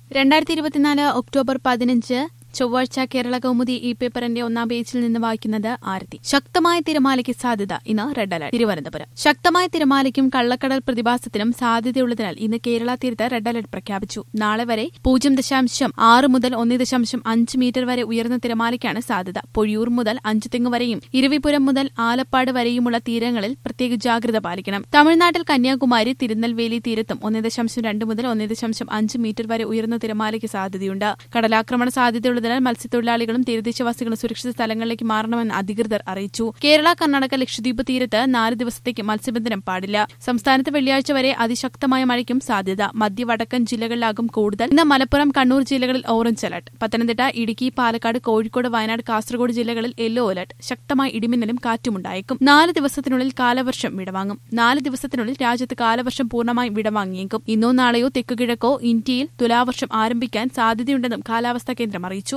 രണ്ടായിരത്തി ഇരുപത്തിനാല് ഒക്ടോബർ പതിനഞ്ച് ചൊവ്വാഴ്ച കേരള കൗമുദി ഈ പേപ്പറിന്റെ ഒന്നാം പേജിൽ നിന്ന് വായിക്കുന്നത് ആരതി ശക്തമായ തിരമാലയ്ക്ക് സാധ്യത ഇന്ന് റെഡ് അലർട്ട് തിരുവനന്തപുരം ശക്തമായ തിരമാലയ്ക്കും കള്ളക്കടൽ പ്രതിഭാസത്തിനും സാധ്യതയുള്ളതിനാൽ ഇന്ന് കേരള തീരത്ത് റെഡ് അലർട്ട് പ്രഖ്യാപിച്ചു നാളെ വരെ പൂജ്യം ദശാംശം ആറ് മുതൽ ഒന്ന് ദശാംശം അഞ്ച് മീറ്റർ വരെ ഉയർന്ന തിരമാലയ്ക്കാണ് സാധ്യത പൊഴിയൂർ മുതൽ അഞ്ചുതെങ്ങ് വരെയും ഇരവിപുരം മുതൽ ആലപ്പാട് വരെയുമുള്ള തീരങ്ങളിൽ പ്രത്യേക ജാഗ്രത പാലിക്കണം തമിഴ്നാട്ടിൽ കന്യാകുമാരി തിരുനെൽവേലി തീരത്തും ഒന്ന് ദശാംശം രണ്ട് മുതൽ ഒന്ന് ദശാംശം അഞ്ച് മീറ്റർ വരെ ഉയർന്ന തിരമാലയ്ക്ക് സാധ്യതയുണ്ട് കടലാക്രമണ സാധ്യതയുള്ളതിനാൽ മത്സ്യത്തൊഴിലാളികളും തീരദേശവാസികളും സുരക്ഷിത സ്ഥലങ്ങളിലേക്ക് മാറണമെന്ന് അധികൃതർ അറിയിച്ചു കേരള കർണാടക ലക്ഷദ്വീപ് തീരത്ത് നാല് ദിവസത്തേക്ക് മത്സ്യബന്ധനം പാടില്ല സംസ്ഥാനത്ത് വെള്ളിയാഴ്ച വരെ അതിശക്തമായ മഴയ്ക്കും സാധ്യത മധ്യ വടക്കൻ ജില്ലകളിലാകും കൂടുതൽ ഇന്ന് മലപ്പുറം കണ്ണൂർ ജില്ലകളിൽ ഓറഞ്ച് അലർട്ട് പത്തനംതിട്ട ഇടുക്കി പാലക്കാട് കോഴിക്കോട് വയനാട് കാസർഗോഡ് ജില്ലകളിൽ യെല്ലോ അലർട്ട് ശക്തമായ ഇടിമിന്നലും കാറ്റുമുണ്ടായേക്കും നാല് ദിവസത്തിനുള്ളിൽ കാലവർഷം വിടവാങ്ങും നാല് ദിവസത്തിനുള്ളിൽ രാജ്യത്ത് കാലവർഷം പൂർണ്ണമായും വിടവാങ്ങിയേക്കും ഇന്നോ നാളെയോ തെക്കുകിഴക്കോ ഇന്ത്യയിൽ തുലാവർഷം ആരംഭിക്കാൻ സാധ്യതയുണ്ടെന്നും കാലാവസ്ഥാ കേന്ദ്രം അറിയിച്ചു